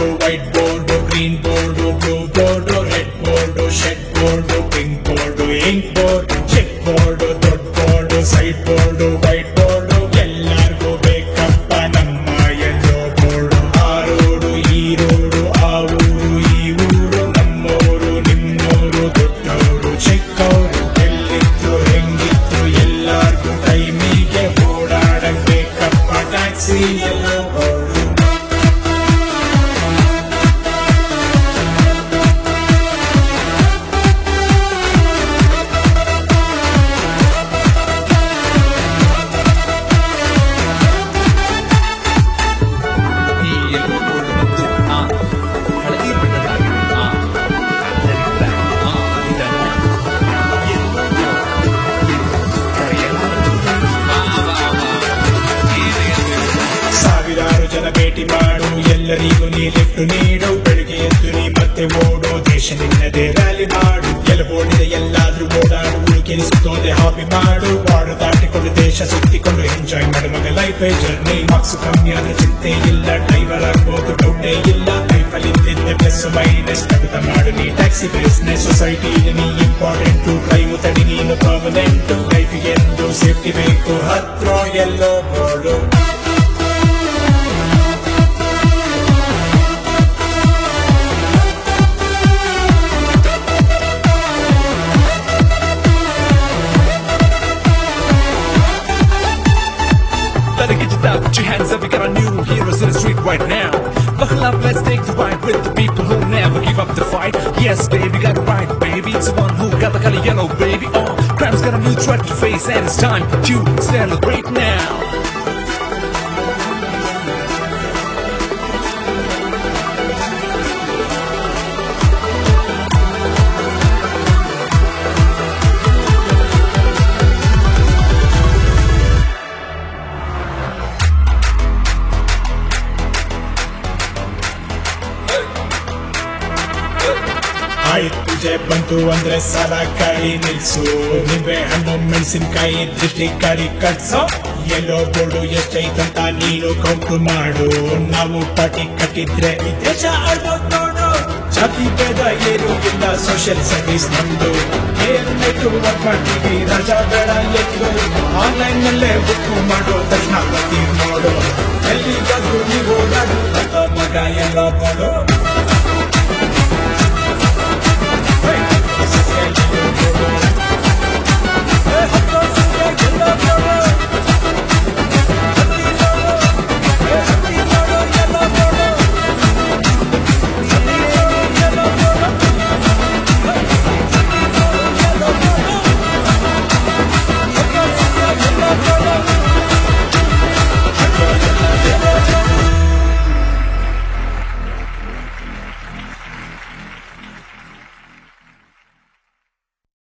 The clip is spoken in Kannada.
Board white board green board blue board red board shed board pink board ink board check board ದೊಡ್ಡ board side board white board ಎಲ್ಲರಿಗೂ ಬೇಕಪ್ಪ ನಮ್ಮ ಎಲ್ಲೋ ಬೋರ್ಡು ಆ ರೋಡು ಈ ರೋಡು ಆ ಊರು ಈ ಊರು ನಮ್ಮೋರು ನಿಮ್ಮೋರು ದೊಡ್ಡವರು ಚಿಕ್ಕವರು ಎಲ್ಲಿತ್ತು ಹೆಂಗಿತ್ತು ಎಲ್ಲಾರ್ಗೂ ಟೈಮಿಗೆ ಓಡಾಡಕ್ ಬೇಕಪ್ಪ ಟ್ಯಾಕ್ಸಿ ಎಲ್ಲೋ ಬೋರ್ಡು ಈ ಎಲ್ಲೋ ಬೋರ್ಡ್ ಬಂದು ಆ ಹಳದಿ ಬಣ್ಣದಾಗಿದೆ ಆ ಆದ್ದರಿಂದ ಆ ಇದನ್ನ ಎಲ್ಲೋ ಕರೆಯಲು ಆ, ವಾ, ವಾ. ಸಾವಿರಾರು ಜನ ಭೇಟಿ ಮಾಡು ಎಲ್ಲರಿಗೂ ನೀ ಲಿಫ್ಟ್ ನೀಡು ಬೆಳಿಗ್ಗೆ ಎದ್ದು ನೀ ಮತ್ತೆ ಓಡು ದೇಶ ನಿನ್ನದೇ ರ್ಯಾಲಿ ಮಾಡು ಎಲ್ಲ ಓಡಿದ ಎಲ್ಲಾದ್ರೂ ಓಡಾಡು ಉಳುಕೆನಿಸುತ್ತೋದೆ ಹಾಬಿ ಮಾಡು ವಾರ್ಡ್ ದಾಟಿಕೊಂಡು ದೇಶ ಸುತ್ತಿಕೊಂಡು ಎಂಜಾಯ್ ಮಾಡು ಮಗ ಲೈಫ್ ಜರ್ನಿ ಮಾರ್ಕ್ಸ್ ಕಮ್ಮಿ ಆದ್ರೆ ಚಿಂತೆ ಇಲ್ಲ ಡ್ರೈವರ್ ಆಗ್ಬೋದು ಡೌಟೇ ಇಲ್ಲ ಲೈಫಲ್ಲಿ ಇದ್ದಿದ್ದೆ ಪ್ಲಸ್ ಮೈನಸ್ ತೆಗೆದ ಮಾಡು ನೀ ಟ್ಯಾಕ್ಸಿ ಬಿಸ್ನೆಸ್ ಸೊಸೈಟಿ ನೀ ಇಂಪಾರ್ಟೆಂಟ್ ಡ್ರೈವ್ ತಡಿ ನೀನು ಪರ್ಮನೆಂಟ್ ಲೈಫಿಗೆ ಎಂದು ಸೇಫ್ಟಿ ಬೇಕು ಹತ್ರ yellow board Better get your up, put your hands up, we got our new heroes in the street right now. Buckle up, let's take the ride with the people who never give up the fight. Yes, baby, got it right, baby. It's the one who got the color yellow, baby. Oh, crime's got a new threat to face, and it's time to celebrate now. ಆಯ್ತು ಪೂಜೆ ಬಂತು ಅಂದ್ರೆ ಸಾಲ ಕಾಯಿ ನಿಲ್ಸು ನಿಂಬೆ ಹಣ್ಣು ಮೆಣಸಿನ್ಕಾಯಿ ದೃಷ್ಟಿ ಕಾಡಿ ಕಟ್ಸೋ ಎಲ್ಲೋ ಬೋರ್ಡು ಎಷ್ಟೈತಂತ ನೀನು ಕೌಂಟು ಮಾಡು ನಾವು ಪಾಟಿ ಕಟ್ಟಿದ್ರೆ ಈ ದೇಶ ಆಳ್ಬೋದು ನೋಡು ಜಾತಿ ಭೇದ ಏನು ಇಲ್ಲ ಸೋಷಿಯಲ್ ಸರ್ವಿಸ್ ನಮ್ದು ಏನಾಯ್ತು ವರ್ಕ್ ಮಾಡ್ತೀವಿ ರಜಾ ಬೇಡ ಎತ್ತು ಆನ್ಲೈನ್ ನಲ್ಲೇ ಬುಕ್ ಮಾಡೋ ತಕ್ಷಣ ಬರ್ತೀವಿ ನೋಡು ಎಲ್ಲಿಗಾದ್ರೂ ನೀವು ಓಡಾಡು ಮಗ ಎಲ್ಲೋ ಬೋರ್ಡು